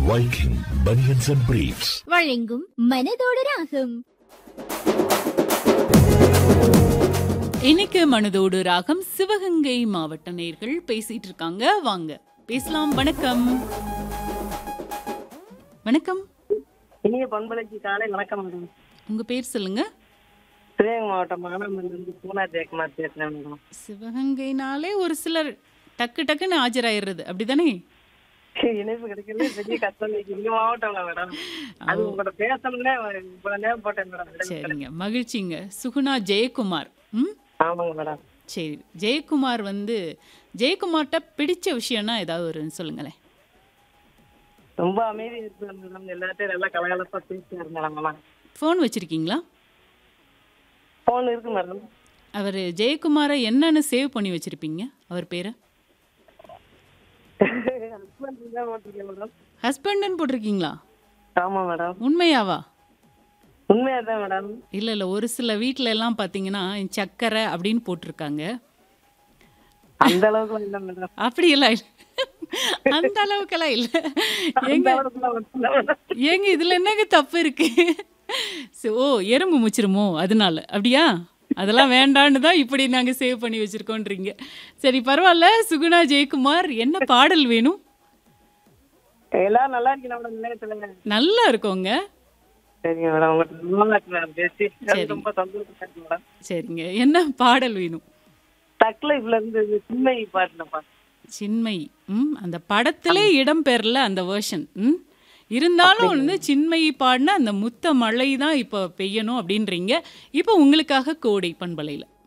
Viking Bunions and Briefs. வழங்கும் மனதோடு ராகம் இன்னைக்கு மனதோடு ராகம் சிவகங்கை மாவட்ட நேர்கள் பேசிட்டு இருக்காங்க வாங்க பேசலாம் வணக்கம் வணக்கம் இனிய பண்பலைக்கு காலை வணக்கம் மேடம் உங்க பேர் சொல்லுங்க சிவகங்கை மாவட்டம் மானாமதுலேருந்து பூனா ஜெயக்குமார் பேசுறேன் மேடம் சிவகங்கைனாலே ஒரு சிலர் டக்கு டக்குன்னு ஆஜராயிடுறது அப்படிதானே இணைப்பு கிடைக்கல பெரிய கஷ்டம் இருக்கு. இந்த மாவட்டம்ல மேடம் அது உங்களோட பேசணும்னே இவ்வளவு நேரம் போட்டேன் மேடம் சரிங்க மகிழ்ச்சிங்க சுகுணா ஜெயக்குமார் ம் ஆமாங்க மேடம் சரி ஜெயக்குமார் வந்து ஜெயக்குமார்ட்ட பிடிச்ச விஷயம்னா ஏதாவது ஒரு சொல்லுங்களேன் ரொம்ப அமைதியா இருப்பேன் மேடம் எல்லாத்தையும் நல்லா கலகலப்பா பேசியாரு மேடம் மேடம் ஃபோன் வச்சிருக்கீங்களா போன் இருக்கு மேடம் அவர் ஜெயக்குமாரை என்னன்னு சேவ் பண்ணி வச்சிருப்பீங்க அவர் பேரை ஹஸ்பண்ட் தான் போட்டிருக்கேன் மேடம் ஹஸ்பண்ட்னு போட்டிருக்கீங்களா ஆமா மேடம் உண்மையாவா உண்மையா தான் மேடம் இல்லை இல்லை ஒரு சில வீட்டில எல்லாம் பார்த்தீங்கன்னா சக்கரை அப்படின்னு போட்டிருக்காங்க அந்த அளவுக்கு இல்லை மேடம் அப்படியெல்லாம் இல்லை அந்த அளவுக்கெல்லாம் இல்லை அந்த ஏங்க அளவுக்குலாம் இல்லை மேடம் ஏங்க இதில் என்னங்க தப்பு இருக்கு சரி, ஓ எறும்பு முச்சிருமோ அதனால அப்படியா அதெல்லாம் வேண்டான்னு தான் இப்படி நாங்கள் சேவ் பண்ணி வச்சிருக்கோன்றீங்க சரி பரவாயில்ல சுகுணா ஜெயக்குமார் என்ன பாடல் வேணும் எல்லாரும் நல்லா இருக்கீங்க மேடம் நிலையத்துல நல்லா இருக்கோங்க சரிங்க மேடம் உங்கள்கிட்ட நல்லா இருக்கு மேடம் பேசி சரி. ரொம்ப சந்தோஷமா இருக்கு மேடம் சரிங்க என்ன பாடல் வேணும் தக் லைஃப்ல இருந்து இது சின்மை பாட்டுலப்பா சின்மை ம் அந்த படத்திலே இடம் பெறல அந்த வேர்ஷன் ம் இருந்தாலும் வந்து சின்மை பாடின அந்த முத்த மழை தான் இப்போ பெய்யணும் அப்படின்றீங்க இப்போ உங்களுக்காக கோடை பண்பலையில்